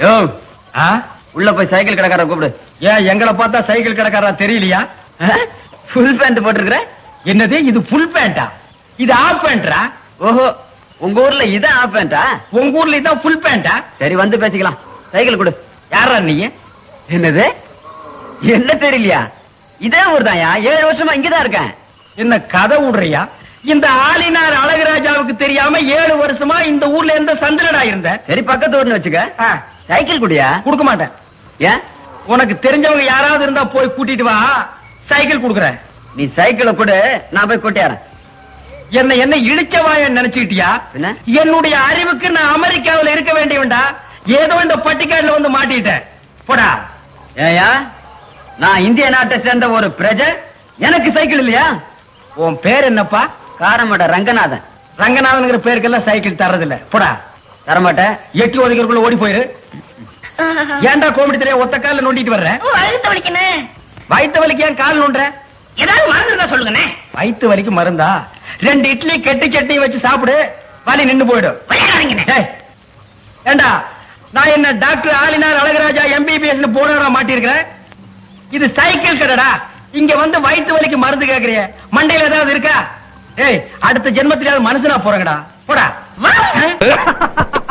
யோ ஆ? உள்ள போய் சைக்கிள் கடைக்காரரை கூப்பிடு ஏன் எங்களை பார்த்தா சைக்கிள் கடைக்காரா தெரியலையா ஃபுல் பேண்ட் போட்டிருக்கிற என்னது இது ஃபுல் பேண்டா இது ஆஃப் பேண்டா ஓஹோ உங்க ஊர்ல இதான் ஆஃப் பேண்டா உங்க ஊர்ல இதான் ஃபுல் பேண்டா சரி வந்து பேசிக்கலாம் சைக்கிள் கொடு யாரா நீ என்னது என்ன தெரியலையா இதே ஊர் தான்யா ஏழு வருஷமா இங்கதான் இருக்கேன் என்ன கதை விடுறியா இந்த ஆளினார் அழகுராஜாவுக்கு தெரியாம ஏழு வருஷமா இந்த ஊர்ல எந்த சந்திரனா இருந்த சரி பக்கத்து ஊர்னு வச்சுக்க ஆ, சைக்கிள் குடியா கொடுக்க மாட்டேன் ஏன் உனக்கு தெரிஞ்சவங்க யாராவது இருந்தா போய் கூட்டிட்டு வா சைக்கிள் கொடுக்குறேன் நீ சைக்கிளை கொடு நான் போய் கொட்டியாரன் என்ன என்ன இழிச்சவாய நினைச்சுக்கிட்டியா என்ன? என்னுடைய அறிவுக்கு நான் அமெரிக்காவுல இருக்க வேண்டியவன்டா ஏதோ இந்த பட்டிக்காடுல வந்து மாட்டிட்டேன் போடா ஏயா நான் இந்திய நாட்டை சேர்ந்த ஒரு பிரஜை எனக்கு சைக்கிள் இல்லையா உன் பேர் என்னப்பா காரமட ரங்கநாதன் ரங்கநாதனுங்கிற பேருக்கெல்லாம் சைக்கிள் தர்றதில்ல போடா தரமாட்டேன் எட்டி ஒதுக்கிறதுக்குள்ள ஓடி போயிரு ஏன்டா கோமடி தெரிய ஒத்த கால்ல நோண்டிட்டு வர்ற அழுத்த வலிக்கண்ணே வயித்து வலிக்கு ஏன் கால் நோண்டுற ஏதாவது மருந்து இருந்தா சொல்லுங்கண்ணே வயித்து வலிக்கு மருந்தா ரெண்டு இட்லி கெட்டி சட்னி வச்சு சாப்பிடு வலி நின்னு போயிடும் விளையாடாதீங்கண்ணே ஏய், ஏண்டா நான் என்ன டாக்டர் ஆலினார் அழகராஜா எம்பிபிஎஸ் போராட மாட்டிருக்கிறேன் இது சைக்கிள் கடைடா இங்க வந்து வயித்து வலிக்கு மருந்து கேக்குறிய மண்டையில ஏதாவது இருக்கா ஏய் அடுத்த ஜென்மத்திலாவது மனுஷனா போறங்கடா போடா வா